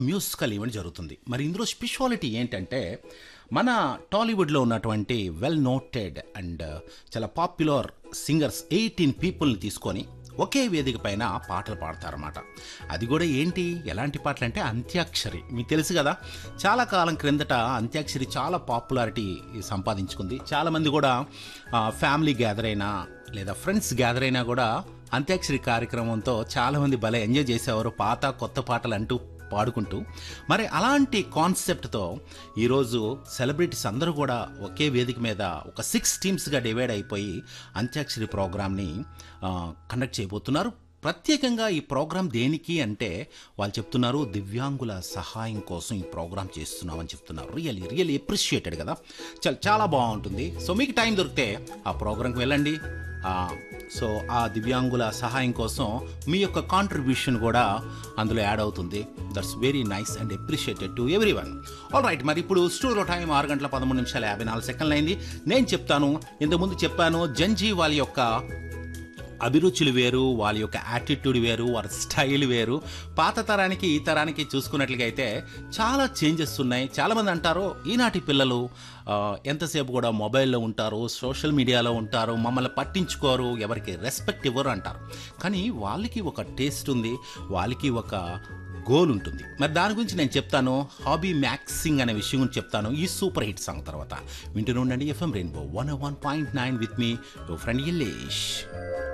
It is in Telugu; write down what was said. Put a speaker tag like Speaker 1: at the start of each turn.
Speaker 1: మ్యూజికల్ ఈవెంట్ జరుగుతుంది మరి ఇందులో స్పెషాలిటీ ఏంటంటే మన టాలీవుడ్లో ఉన్నటువంటి వెల్ నోటెడ్ అండ్ చాలా పాపులర్ సింగర్స్ ఎయిటీన్ పీపుల్ని తీసుకొని ఒకే వేదిక పైన పాటలు పాడతారన్నమాట అది కూడా ఏంటి ఎలాంటి పాటలు అంటే అంత్యాక్షరి మీకు తెలుసు కదా చాలా కాలం క్రిందట అంత్యాక్షరి చాలా పాపులారిటీ సంపాదించుకుంది చాలామంది కూడా ఫ్యామిలీ గ్యాదర్ అయినా లేదా ఫ్రెండ్స్ గ్యాదర్ అయినా కూడా అంత్యాక్షరి కార్యక్రమంతో చాలామంది భలే ఎంజాయ్ చేసేవారు పాత కొత్త పాటలు అంటూ పాడుకుంటూ మరి అలాంటి కాన్సెప్ట్తో ఈరోజు సెలబ్రిటీస్ అందరూ కూడా ఒకే వేదిక మీద ఒక సిక్స్ టీమ్స్గా డివైడ్ అయిపోయి అంత్యాక్షరి ప్రోగ్రామ్ని కండక్ట్ చేయబోతున్నారు ప్రత్యేకంగా ఈ ప్రోగ్రాం దేనికి అంటే వాళ్ళు చెప్తున్నారు దివ్యాంగుల సహాయం కోసం ఈ ప్రోగ్రాం చేస్తున్నామని చెప్తున్నారు రియల్లీ రియల్లీ అప్రిషియేటెడ్ కదా చాలా చాలా బాగుంటుంది సో మీకు టైం దొరికితే ఆ ప్రోగ్రాంకి వెళ్ళండి ఆ, సో ఆ దివ్యాంగుల సహాయం కోసం మీ యొక్క కాంట్రిబ్యూషన్ కూడా అందులో యాడ్ అవుతుంది that's very nice and appreciated to everyone all right మరి ఇప్పుడు స్టూడియో టైం ఆరు గంటల పదమూడు నిమిషాల యాభై నాలుగు సెకండ్లు అయింది నేను చెప్తాను ఇంతకుముందు చెప్పాను జంజీ వాళ్ళ యొక్క అభిరుచులు వేరు వాళ్ళ యొక్క యాటిట్యూడ్ వేరు వారి స్టైల్ వేరు పాత తరానికి ఈ తరానికి చూసుకున్నట్లుగా అయితే చాలా చేంజెస్ ఉన్నాయి చాలామంది అంటారు ఈనాటి పిల్లలు ఆ, ఎంతసేపు కూడా మొబైల్లో ఉంటారు సోషల్ మీడియాలో ఉంటారు మమ్మల్ని పట్టించుకోరు ఎవరికి రెస్పెక్ట్ ఇవ్వరు అంటారు కానీ వాళ్ళకి ఒక టేస్ట్ ఉంది వాళ్ళకి ఒక గోల్ ఉంటుంది మరి దాని గురించి నేను చెప్తాను హాబీ మ్యాక్సింగ్ అనే విషయం గురించి చెప్తాను ఈ సూపర్ హిట్ సాంగ్ తర్వాత వింటూనే ఉండండి FM rainbow one one point nine with me your friend ఇల్లేష్